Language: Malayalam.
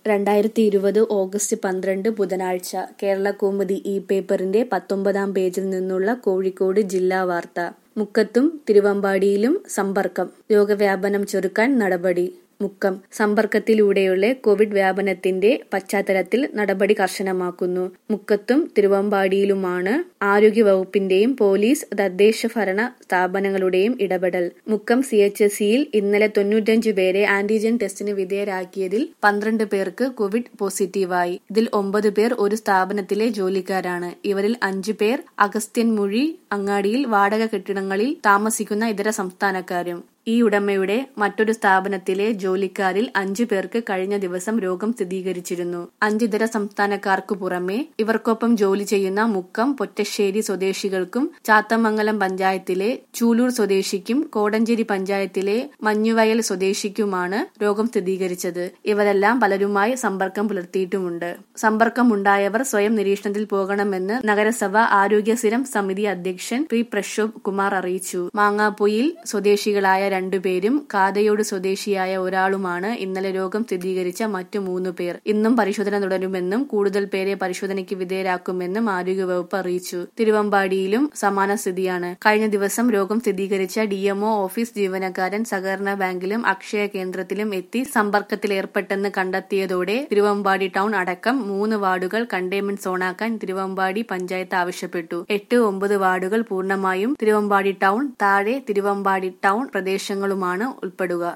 രണ്ടായിരത്തി ഇരുപത് ഓഗസ്റ്റ് പന്ത്രണ്ട് ബുധനാഴ്ച കേരളകൗമുദി ഈ പേപ്പറിന്റെ പത്തൊമ്പതാം പേജിൽ നിന്നുള്ള കോഴിക്കോട് ജില്ലാ വാർത്ത മുക്കത്തും തിരുവമ്പാടിയിലും സമ്പർക്കം രോഗവ്യാപനം ചെറുക്കാൻ നടപടി മുക്കം സമ്പർക്കത്തിലൂടെയുള്ള കോവിഡ് വ്യാപനത്തിന്റെ പശ്ചാത്തലത്തിൽ നടപടി കർശനമാക്കുന്നു മുക്കത്തും തിരുവമ്പാടിയിലുമാണ് ആരോഗ്യവകുപ്പിന്റെയും പോലീസ് തദ്ദേശ ഭരണ സ്ഥാപനങ്ങളുടെയും ഇടപെടൽ മുക്കം സി എച്ച് എസ് സിയിൽ ഇന്നലെ തൊണ്ണൂറ്റഞ്ച് പേരെ ആന്റിജൻ ടെസ്റ്റിന് വിധേയരാക്കിയതിൽ പന്ത്രണ്ട് പേർക്ക് കോവിഡ് പോസിറ്റീവായി ഇതിൽ ഒമ്പത് പേർ ഒരു സ്ഥാപനത്തിലെ ജോലിക്കാരാണ് ഇവരിൽ അഞ്ചു പേർ അഗസ്ത്യൻമുഴി അങ്ങാടിയിൽ വാടക കെട്ടിടങ്ങളിൽ താമസിക്കുന്ന ഇതര സംസ്ഥാനക്കാരും ഈ ഉടമയുടെ മറ്റൊരു സ്ഥാപനത്തിലെ ജോലിക്കാരിൽ അഞ്ചു പേർക്ക് കഴിഞ്ഞ ദിവസം രോഗം സ്ഥിരീകരിച്ചിരുന്നു അഞ്ചിതര സംസ്ഥാനക്കാർക്കു പുറമെ ഇവർക്കൊപ്പം ജോലി ചെയ്യുന്ന മുക്കം പൊറ്റശ്ശേരി സ്വദേശികൾക്കും ചാത്തമംഗലം പഞ്ചായത്തിലെ ചൂലൂർ സ്വദേശിക്കും കോടഞ്ചേരി പഞ്ചായത്തിലെ മഞ്ഞുവയൽ സ്വദേശിക്കുമാണ് രോഗം സ്ഥിരീകരിച്ചത് ഇവരെല്ലാം പലരുമായി സമ്പർക്കം പുലർത്തിയിട്ടുമുണ്ട് സമ്പർക്കമുണ്ടായവർ സ്വയം നിരീക്ഷണത്തിൽ പോകണമെന്ന് നഗരസഭ ആരോഗ്യ സ്ഥിരം സമിതി അധ്യക്ഷൻ പി പ്രക്ഷോഭ് കുമാർ അറിയിച്ചു മാങ്ങാപ്പൊയിൽ സ്വദേശികളായ രണ്ടുപേരും കാതയോട് സ്വദേശിയായ ഒരാളുമാണ് ഇന്നലെ രോഗം സ്ഥിരീകരിച്ച മറ്റു മൂന്ന് പേർ ഇന്നും പരിശോധന തുടരുമെന്നും കൂടുതൽ പേരെ പരിശോധനയ്ക്ക് വിധേയരാക്കുമെന്നും ആരോഗ്യവകുപ്പ് അറിയിച്ചു തിരുവമ്പാടിയിലും സമാന സ്ഥിതിയാണ് കഴിഞ്ഞ ദിവസം രോഗം സ്ഥിരീകരിച്ച ഡിഎംഒ ഓഫീസ് ജീവനക്കാരൻ സഹകരണ ബാങ്കിലും അക്ഷയ കേന്ദ്രത്തിലും എത്തി സമ്പർക്കത്തിലേർപ്പെട്ടെന്ന് കണ്ടെത്തിയതോടെ തിരുവമ്പാടി ടൗൺ അടക്കം മൂന്ന് വാർഡുകൾ കണ്ടെയ്ൻമെന്റ് സോണാക്കാൻ തിരുവമ്പാടി പഞ്ചായത്ത് ആവശ്യപ്പെട്ടു എട്ട് ഒമ്പത് വാർഡുകൾ പൂർണ്ണമായും തിരുവമ്പാടി ടൗൺ താഴെ തിരുവമ്പാടി ടൗൺ പ്രദേശങ്ങളുമാണ് ഉൾപ്പെടുക